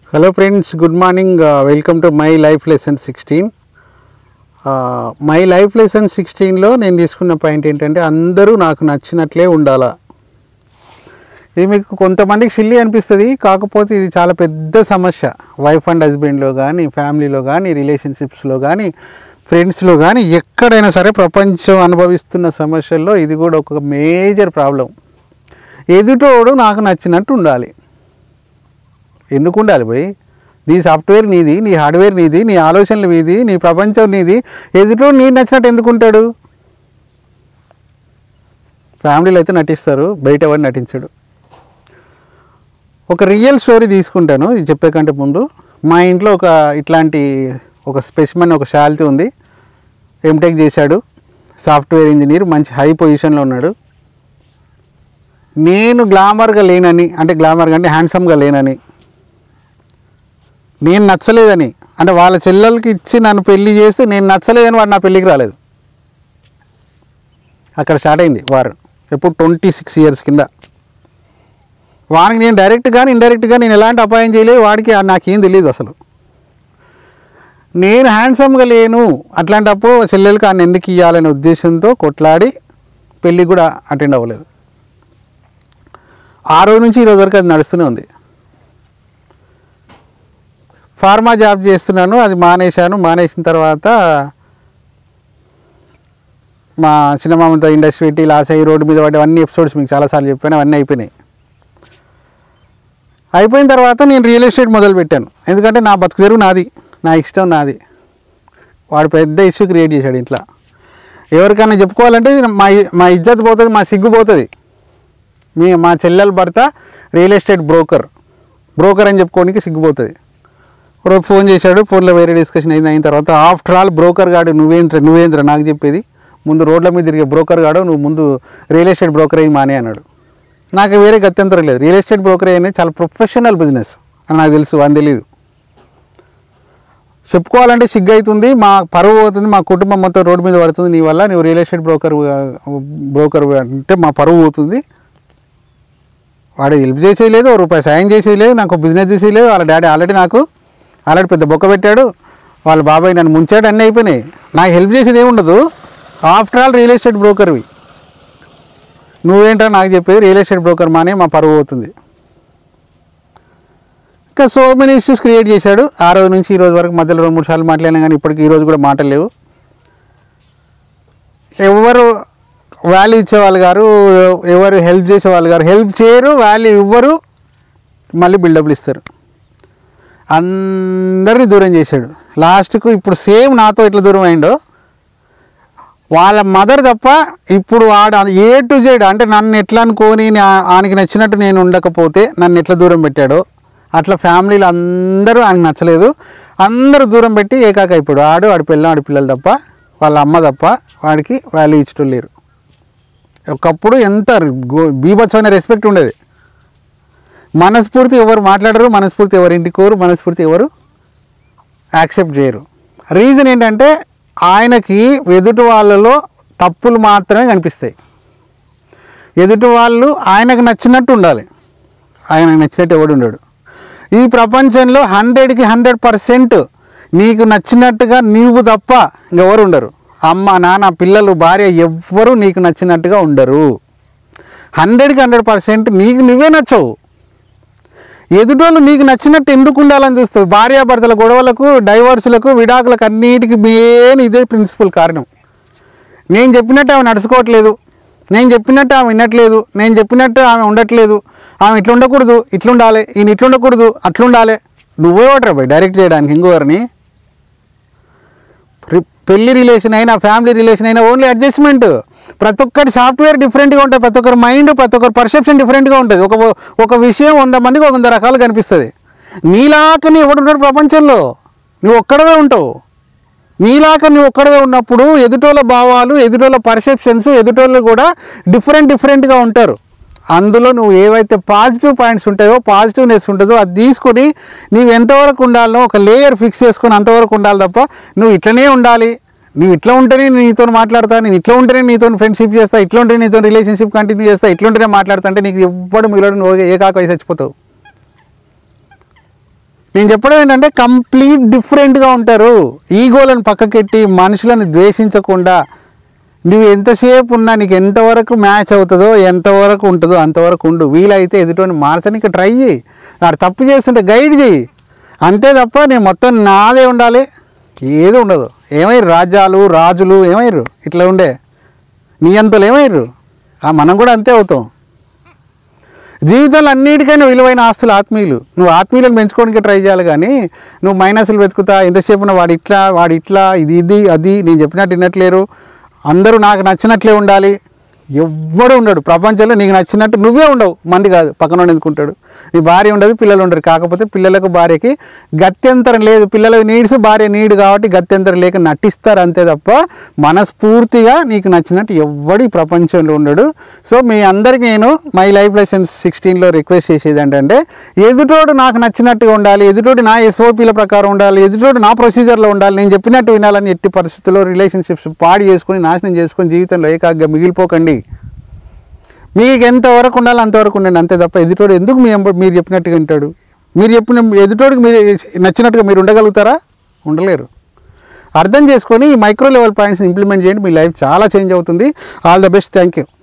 hello friends good morning welcome to my life lesson sixteen my life lesson సిక్స్టీన్లో నేను తీసుకున్న point ఏంటంటే అందరూ నాకు నచ్చినట్లే ఉండాలా ఇది మీకు కొంతమందికి సిల్లి అనిపిస్తుంది కాకపోతే ఇది చాలా పెద్ద సమస్య వైఫ్ అండ్ హస్బెండ్లో కానీ ఫ్యామిలీలో కానీ రిలేషన్షిప్స్లో కానీ ఫ్రెండ్స్లో కానీ ఎక్కడైనా సరే ప్రపంచం అనుభవిస్తున్న సమస్యల్లో ఇది కూడా ఒక మేజర్ ప్రాబ్లం ఎదుటోడు నాకు నచ్చినట్టు ఉండాలి ఎందుకు ఉండాలి పోయి నీ సాఫ్ట్వేర్ నీది నీ హార్డ్వేర్ నీది నీ ఆలోచనలు నీది నీ ప్రపంచం నీది ఎదుటోడు నీ నచ్చినట్టు ఎందుకు ఉంటాడు ఫ్యామిలీలో అయితే నటిస్తారు బయట ఎవరు నటించడు ఒక రియల్ స్టోరీ తీసుకుంటాను ఇది చెప్పే కంటే ముందు మా ఇంట్లో ఒక ఇట్లాంటి ఒక స్పెసిమన్ ఒక శాలిటీ ఉంది ఎంటెక్ చేశాడు సాఫ్ట్వేర్ ఇంజనీర్ మంచి హై పొజిషన్లో ఉన్నాడు నేను గ్లామర్గా లేనని అంటే గ్లామర్గా అంటే హ్యాండ్సమ్గా లేనని నేను నచ్చలేదని అంటే వాళ్ళ చెల్లెలకి ఇచ్చి నన్ను పెళ్లి చేస్తే నేను నచ్చలేదని వాడు నా పెళ్ళికి రాలేదు అక్కడ స్టార్ట్ అయింది వారు ఎప్పుడు ట్వంటీ సిక్స్ ఇయర్స్ కింద వానికి నేను డైరెక్ట్ కానీ ఇండైరెక్ట్గా నేను ఎలాంటి అపాయం చేయలేదు వాడికి ఆ- నాకేం తెలియదు అసలు నేను హ్యాండ్సమ్గా లేను అట్లాంటప్పుడు చెల్లెలకి ఆయన ఎందుకు ఇవ్వాలనే ఉద్దేశంతో కొట్లాడి పెళ్ళి కూడా అటెండ్ అవ్వలేదు ఆ రోజు నుంచి ఈ రోజు వరకు అది నడుస్తూనే ఉంది ఫార్మా జాబ్ చేస్తున్నాను అది మానేశాను మానేసిన తర్వాత మా చిన్నమామతో ఇండస్ట్రీ పెట్టి లాస్ అయ్యి రోడ్డు మీద పడి అన్ని ఎపిసోడ్స్ మీకు చాలాసార్లు చెప్పాను అవన్నీ అయిపోయినాయి అయిపోయిన తర్వాత నేను రియల్ ఎస్టేట్ మొదలు పెట్టాను ఎందుకంటే నా బతుకు తెరువు నాది నా ఇష్టం నాది వాడు పెద్ద ఇష్యూ క్రియేట్ చేశాడు ఇంట్లో ఎవరికైనా చెప్పుకోవాలంటే మా మా ఇజ్జత్ పోతుంది మా సిగ్గు పోతుంది మీ మా చెల్లెల భర్త రియల్ ఎస్టేట్ బ్రోకర్ బ్రోకర్ అని చెప్పుకోవడానికి సిగ్గుపోతుంది రోజు ఫోన్ చేశాడు ఫోన్లో వేరే డిస్కషన్ అయింది అయిన తర్వాత ఆఫ్టర్ ఆల్ బ్రోకర్ గాడు నువ్వేంద్ర నువ్వేంద్ర నాకు చెప్పేది ముందు రోడ్ల మీద తిరిగే బ్రోకర్ గాడు నువ్వు ముందు రియల్ ఎస్టేట్ బ్రోకర్ అయ్యి మానే అన్నాడు నాకు వేరే గత్యంతరం లేదు రియల్ ఎస్టేట్ బ్రోకర్ అనేది చాలా ప్రొఫెషనల్ బిజినెస్ అని నాకు తెలుసు అని తెలియదు చెప్పుకోవాలంటే సిగ్గు అవుతుంది మా పరువు పోతుంది మా కుటుంబం మొత్తం రోడ్డు మీద పడుతుంది నీ వల్ల నువ్వు రియల్ ఎస్టేట్ బ్రోకర్ బ్రోకర్ అంటే మా పరువు పోతుంది వాడు హెల్ప్ చేసేది లేదు ఓ రూపాయి సాయం చేసేది లేదు నాకు బిజినెస్ చేసేది లేదు వాళ్ళ డాడీ ఆల్రెడీ నాకు ఆల్రెడీ పెద్ద బొక్క పెట్టాడు వాళ్ళ బాబాయ్ నన్ను ముంచాడు అన్నీ అయిపోయినాయి నాకు హెల్ప్ చేసేది ఏముండదు ఆఫ్టర్ ఆల్ రియల్ ఎస్టేట్ బ్రోకర్వి నువ్వేంటో నాకు చెప్పేది రియల్ ఎస్టేట్ బ్రోకర్ మానే మా పరువు అవుతుంది ఇంకా సో మెనీ ఇష్యూస్ క్రియేట్ చేశాడు ఆ రోజు నుంచి ఈ రోజు వరకు మధ్యలో రెండు మూడు సార్లు మాట్లాడినా కానీ ఇప్పటికి ఈ రోజు కూడా మాటలు లేవు ఎవరు వాల్యూ ఇచ్చేవాళ్ళు గారు ఎవరు హెల్ప్ చేసేవాళ్ళు గారు హెల్ప్ చేయరు వాల్యూ ఇవ్వరు మళ్ళీ బిల్డప్లు ఇస్తారు అందరినీ దూరం చేశాడు లాస్ట్కు ఇప్పుడు సేమ్ నాతో ఎట్లా దూరం అయిండో వాళ్ళ మదర్ తప్ప ఇప్పుడు ఆడ ఏ టు జెడ్ అంటే నన్ను ఎట్లా అనుకోని నా- ఆయనకి నచ్చినట్టు నేను ఉండకపోతే నన్ను ఎట్లా దూరం పెట్టాడో అట్లా ఫ్యామిలీలో అందరూ ఆయనకు నచ్చలేదు అందరూ దూరం పెట్టి ఏకాక అయిపోయాడు ఆడు ఆడి పిల్ల ఆడి పిల్లలు తప్ప వాళ్ళ అమ్మ తప్ప వాడికి వాల్యూ ఇచ్చటం లేరు ఒకప్పుడు ఎంత గో- బీభత్సమైన రెస్పెక్ట్ ఉండేది మనస్ఫూర్తి ఎవరు మాట్లాడరు మనస్ఫూర్తి ఎవరు ఇంటికి కోరు మనస్ఫూర్తి ఎవరు యాక్సెప్ట్ చేయరు రీజన్ ఏంటంటే ఆయనకి ఎదుటి వాళ్ళలో తప్పులు మాత్రమే కనిపిస్తాయి ఎదుటి వాళ్ళు ఆయనకు నచ్చినట్టు ఉండాలి ఆయనకు నచ్చినట్టు ఎవడు ఉండడు ఈ ప్రపంచంలో హండ్రెడ్కి హండ్రెడ్ పర్సెంట్ నీకు నచ్చినట్టుగా నీవు తప్ప ఇంకెవరు ఉండరు అమ్మ నాన్న పిల్లలు భార్య ఎవ్వరూ నీకు నచ్చినట్టుగా ఉండరు హండ్రెడ్కి హండ్రెడ్ పర్సెంట్ నీకు నువ్వే నచ్చవు ఎదుటోళ్ళు నీకు నచ్చినట్టు ఎందుకు ఉండాలని చూస్తావు భార్యాభర్తల గొడవలకు డైవర్సులకు విడాకులకు అన్నిటికీ మెయిన్ ఇదే ప్రిన్సిపల్ కారణం నేను చెప్పినట్టు ఆమె నడుచుకోవట్లేదు నేను చెప్పినట్టు ఆమె వినట్లేదు నేను చెప్పినట్టు ఆమె ఉండట్లేదు ఆమె ఇట్లా ఉండకూడదు ఇట్లా ఉండాలి ఈయన ఇట్లా ఉండకూడదు అట్లా ఉండాలి నువ్వే ఒకటి పోయి డైరెక్ట్ చేయడానికి ఇంకోరిని రి- పెళ్లి రిలేషన్ అయినా ఫ్యామిలీ రిలేషన్ అయినా ఓన్లీ అడ్జస్ట్మెంట్ ప్రతి ఒక్కటి సాఫ్ట్వేర్ డిఫరెంట్గా ఉంటుంది ప్రతి ఒక్కరి మైండ్ ప్రతి ఒక్కరి పర్సెప్షన్ డిఫరెంట్గా ఉంటుంది ఒక ఒక విషయం వంద మందికి ఒక వంద రకాలు కనిపిస్తుంది నీలాకని ఎవడు ఉంటాడు ప్రపంచంలో నువ్వు ఒక్కడవే ఉంటావు నీలాక నువ్వు ఒక్కడవే ఉన్నప్పుడు ఎదుటోళ్ళ భావాలు ఎదుటోళ్ళ పర్సెప్షన్స్ ఎదుటోళ్ళు కూడా డిఫరెంట్ డిఫరెంట్గా ఉంటారు అందులో నువ్వు ఏవైతే పాజిటివ్ పాయింట్స్ ఉంటాయో పాజిటివ్నెస్ ఉంటుందో అది తీసుకొని నీవు ఎంతవరకు ఉండాలో ఒక లేయర్ ఫిక్స్ చేసుకొని అంతవరకు ఉండాలి తప్ప నువ్వు ఇట్లనే ఉండాలి నువ్వు ఇట్లా ఉంటేనే నీతో మాట్లాడతా నేను ఇట్లా ఉంటేనే నీతో ఫ్రెండ్షిప్ చేస్తా ఇట్లా ఉంటేనే నీతో రిలేషన్షిప్ కంటిన్యూ చేస్తా ఇట్లా ఉంటేనే మాట్లాడతా అంటే నీకు ఎవ్వడు మిగలడు నువ్వు ఏ కాక చచ్చిపోతావు నేను చెప్పడం ఏంటంటే కంప్లీట్ డిఫరెంట్గా ఉంటారు ఈగోలను పక్కకెట్టి మనుషులను ద్వేషించకుండా నువ్వు ఎంతసేపు ఉన్నా నీకు ఎంతవరకు మ్యాచ్ అవుతుందో ఎంతవరకు ఉంటుందో అంతవరకు ఉండు వీలైతే ఎదుటోని మార్చడానికి ట్రై చేయి నాడు తప్పు చేస్తుంటే గైడ్ చేయి అంతే తప్ప నేను మొత్తం నాదే ఉండాలి ఏది ఉండదు ఏమయ్యారు రాజ్యాలు రాజులు ఏమయ్యారు ఇట్లా ఉండే నియంతలు ఏమయ్యారు ఆ మనం కూడా అంతే అవుతాం జీవితంలో అన్నిటికైనా విలువైన ఆస్తులు ఆత్మీయులు నువ్వు ఆత్మీయులను పెంచుకోవడానికి ట్రై చేయాలి కానీ నువ్వు మైనస్లు వెతుకుతా ఎంతసేపు వాడు ఇట్లా వాడు ఇట్లా ఇది ఇది అది నేను చెప్పినట్టు వినట్లేరు అందరూ నాకు నచ్చినట్లే ఉండాలి ఎవ్వడు ఉండడు ప్రపంచంలో నీకు నచ్చినట్టు నువ్వే ఉండవు మంది కాదు పక్కన ఎందుకుంటాడు నీ భార్య ఉండదు పిల్లలు ఉండరు కాకపోతే పిల్లలకు భార్యకి గత్యంతరం లేదు పిల్లల నీడ్స్ భార్య నీడ్ కాబట్టి గత్యంతరం లేక నటిస్తారు అంతే తప్ప మనస్ఫూర్తిగా నీకు నచ్చినట్టు ఎవ్వడు ఈ ప్రపంచంలో ఉండడు సో మీ అందరికీ నేను మై లైఫ్ లైసెన్స్ సిక్స్టీన్లో రిక్వెస్ట్ చేసేది ఏంటంటే ఎదుటోడు నాకు నచ్చినట్టుగా ఉండాలి ఎదుటోడు నా ఎస్ఓపీల ప్రకారం ఉండాలి ఎదుటోడు నా ప్రొసీజర్లో ఉండాలి నేను చెప్పినట్టు వినాలని ఎట్టి పరిస్థితుల్లో రిలేషన్షిప్స్ పాడు చేసుకొని నాశనం చేసుకొని జీవితంలో ఏకాగ్గా మిగిలిపోకండి మీకు ఎంతవరకు ఉండాలో అంతవరకు ఉండండి అంతే తప్ప ఎదుటోడు ఎందుకు మీ ఎంబ- మీరు చెప్పినట్టుగా వింటాడు మీరు చెప్పిన ఎదుటోడికి మీరు నచ్చినట్టుగా మీరు ఉండగలుగుతారా ఉండలేరు అర్థం చేసుకొని ఈ మైక్రో లెవెల్ పాయింట్స్ని ఇంప్లిమెంట్ చేయండి మీ లైఫ్ చాలా చేంజ్ అవుతుంది all the best thank you